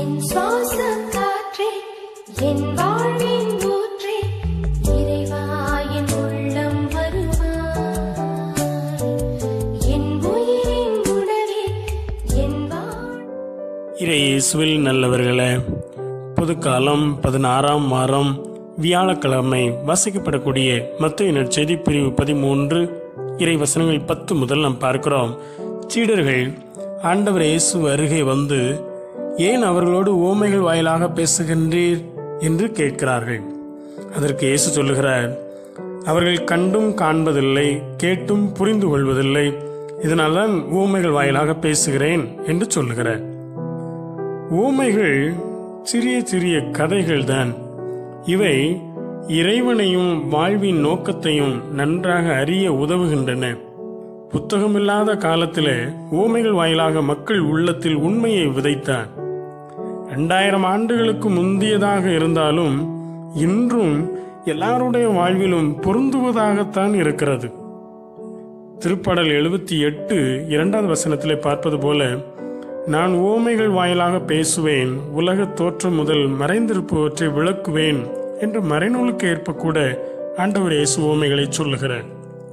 என் சுவாச காற்றே என் வாழ்வின் ஊற்றே இறைவா என் உள்ளம் வருவாய் என் உயிரின் உணவே என் வாழ் இறை இயேசுவில் நல்லவர்களே பொதுக்காலம் பதினாறாம் வாரம் வியாழக்கிழமை வாசிக்கப்படக்கூடிய மத்திய நற்செய்தி பிரிவு பதிமூன்று இறை வசனங்கள் பத்து முதல் நாம் பார்க்கிறோம் சீடர்கள் ஆண்டவர் இயேசு அருகே வந்து ஏன் அவர்களோடு ஓமைகள் வாயிலாக பேசுகின்றீர் என்று கேட்கிறார்கள் அதற்கு இயேசு சொல்லுகிறார் அவர்கள் கண்டும் காண்பதில்லை கேட்டும் புரிந்து கொள்வதில்லை இதனால்தான் ஊமைகள் வாயிலாக பேசுகிறேன் என்று சொல்லுகிறார் ஊமைகள் சிறிய சிறிய கதைகள் தான் இவை இறைவனையும் வாழ்வின் நோக்கத்தையும் நன்றாக அறிய உதவுகின்றன புத்தகமில்லாத காலத்திலே ஊமைகள் வாயிலாக மக்கள் உள்ளத்தில் உண்மையை விதைத்தார் இரண்டாயிரம் ஆண்டுகளுக்கு முந்தியதாக இருந்தாலும் இன்றும் எல்லாருடைய வாழ்விலும் பொருந்துவதாகத்தான் இருக்கிறது திருப்பாடல் எழுபத்தி எட்டு இரண்டாவது வசனத்திலே பார்ப்பது போல நான் ஓமைகள் வாயிலாக பேசுவேன் உலக தோற்றம் முதல் மறைந்திருப்பவற்றை விளக்குவேன் என்று மறைநூலுக்கு ஏற்ப கூட ஆண்டவர் இயேசு ஓமைகளை சொல்லுகிறார்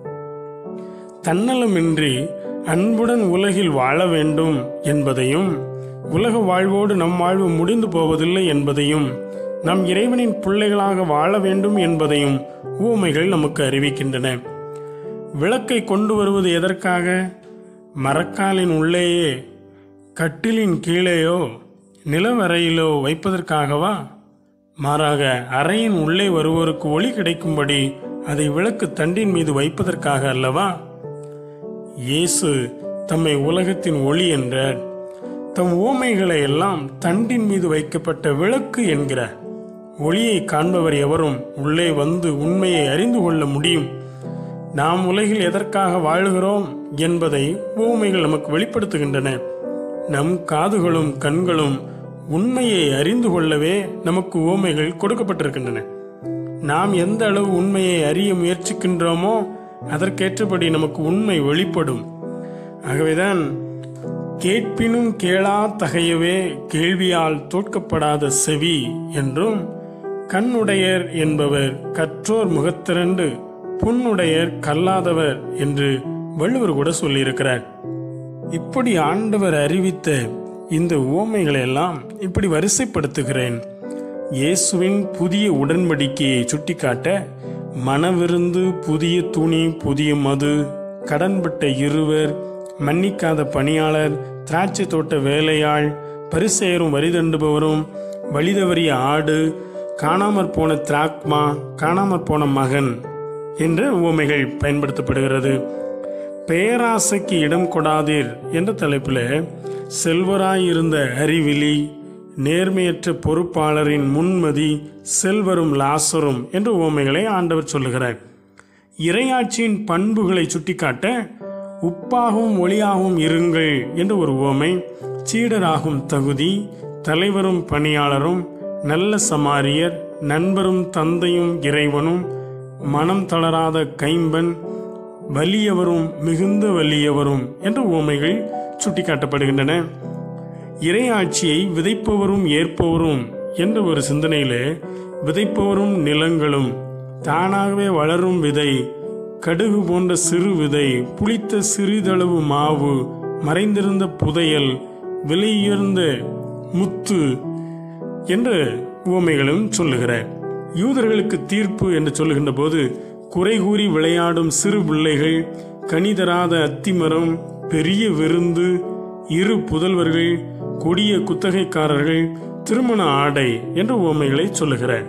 தன்னலமின்றி அன்புடன் உலகில் வாழ வேண்டும் என்பதையும் உலக வாழ்வோடு நம் வாழ்வு முடிந்து போவதில்லை என்பதையும் நம் இறைவனின் பிள்ளைகளாக வாழ வேண்டும் என்பதையும் ஊமைகள் நமக்கு அறிவிக்கின்றன விளக்கை கொண்டு வருவது எதற்காக மரக்காலின் உள்ளேயே கட்டிலின் கீழேயோ நிலவறையிலோ வைப்பதற்காகவா மாறாக அறையின் உள்ளே வருவோருக்கு ஒளி கிடைக்கும்படி அதை விளக்கு தண்டின் மீது வைப்பதற்காக அல்லவா இயேசு தம்மை உலகத்தின் ஒளி என்றார் தம் ஊமைகளை எல்லாம் தண்டின் மீது வைக்கப்பட்ட விளக்கு என்கிறார் ஒளியை காண்பவர் எவரும் உள்ளே வந்து உண்மையை அறிந்து கொள்ள முடியும் நாம் உலகில் எதற்காக வாழுகிறோம் என்பதை ஊமைகள் நமக்கு வெளிப்படுத்துகின்றன நம் காதுகளும் கண்களும் உண்மையை அறிந்து கொள்ளவே நமக்கு ஊமைகள் கொடுக்கப்பட்டிருக்கின்றன நாம் எந்த அளவு உண்மையை அறிய முயற்சிக்கின்றோமோ அதற்கேற்றபடி நமக்கு உண்மை வெளிப்படும் ஆகவேதான் கேட்பினும் கேளா தகையவே கேள்வியால் தோற்கப்படாத செவி என்றும் கண்ணுடையர் என்பவர் கற்றோர் முகத்திரண்டு புண்ணுடையர் கல்லாதவர் என்று வள்ளுவர் கூட சொல்லியிருக்கிறார் இப்படி ஆண்டவர் அறிவித்த இந்த உவமைகளை எல்லாம் இப்படி வரிசைப்படுத்துகிறேன் இயேசுவின் புதிய உடன்படிக்கையை சுட்டிக்காட்ட மனவிருந்து புதிய துணி புதிய மது கடன்பட்ட இருவர் மன்னிக்காத பணியாளர் திராட்சை தோட்ட வேலையாள் பரிசெயரும் வரிதண்டுபவரும் வழிதவறிய ஆடு காணாமற் போன திராக்மா காணாமற் போன மகன் என்ற உவமைகள் பயன்படுத்தப்படுகிறது பேராசைக்கு இடம் கொடாதீர் என்ற தலைப்பில் செல்வராயிருந்த அறிவிலி நேர்மையற்ற பொறுப்பாளரின் முன்மதி செல்வரும் லாசரும் என்ற உவமைகளை ஆண்டவர் சொல்லுகிறார் இறையாட்சியின் பண்புகளை சுட்டிக்காட்ட உப்பாகவும் ஒளியாகவும் இருங்கள் என்ற ஒரு உவமை சீடராகும் தகுதி தலைவரும் பணியாளரும் நல்ல சமாரியர் நண்பரும் தந்தையும் இறைவனும் மனம் தளராத கைம்பன் வலியவரும் மிகுந்த வலியவரும் என்ற உவமைகள் சுட்டிக்காட்டப்படுகின்றன இறையாட்சியை விதைப்பவரும் ஏற்பவரும் என்ற ஒரு சிந்தனையிலே விதைப்பவரும் நிலங்களும் தானாகவே வளரும் விதை கடுகு போன்ற சிறு விதை புளித்த சிறிதளவு மாவு மறைந்திருந்த புதையல் விலையுயர்ந்த முத்து என்ற உவமைகளும் சொல்லுகிறார் யூதர்களுக்கு தீர்ப்பு என்று சொல்லுகின்ற போது குறை கூறி விளையாடும் சிறு பிள்ளைகள் கனிதராத அத்திமரம் பெரிய விருந்து இரு புதல்வர்கள் கொடிய குத்தகைக்காரர்கள் திருமண ஆடை என்ற உவமைகளை சொல்லுகிறார்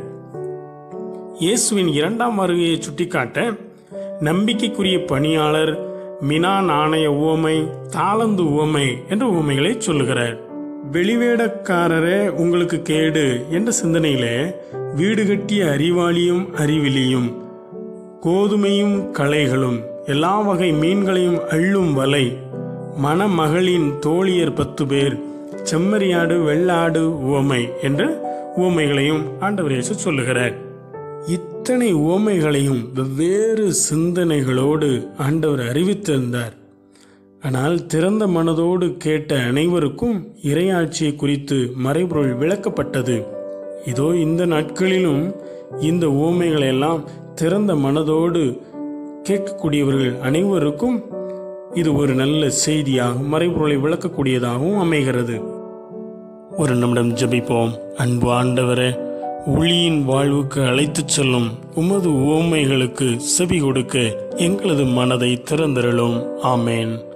இயேசுவின் இரண்டாம் வருகையை சுட்டிக்காட்ட நம்பிக்கைக்குரிய பணியாளர் மினா நாணய உவமை தாளந்து உவமை என்ற உவமைகளை சொல்லுகிறார் வெளிவேடக்காரரே உங்களுக்கு கேடு என்ற சிந்தனையிலே வீடு கட்டிய அறிவாளியும் அறிவிலியும் கோதுமையும் களைகளும் எல்லா வகை மீன்களையும் அள்ளும் வலை மணமகளின் தோழியர் பத்து பேர் செம்மறியாடு வெள்ளாடு உவமை என்ற உவமைகளையும் ஆண்டவர் இயேசு சொல்லுகிறார் இத்தனை உவமைகளையும் வெவ்வேறு சிந்தனைகளோடு ஆண்டவர் அறிவித்திருந்தார் ஆனால் திறந்த மனதோடு கேட்ட அனைவருக்கும் இறையாட்சியை குறித்து மறைபொருள் விளக்கப்பட்டது இதோ இந்த நாட்களிலும் இந்த ஓமைகளை எல்லாம் திறந்த மனதோடு கேட்கக்கூடியவர்கள் அனைவருக்கும் இது ஒரு நல்ல செய்தியாகவும் மறைபொருளை விளக்கக்கூடியதாகவும் அமைகிறது ஒரு நிமிடம் ஜெபிப்போம் அன்பு ஆண்டவரே ஒளியின் வாழ்வுக்கு அழைத்துச் செல்லும் உமது ஓமைகளுக்கு செவி கொடுக்க எங்களது மனதை திறந்திரலும் ஆமேன்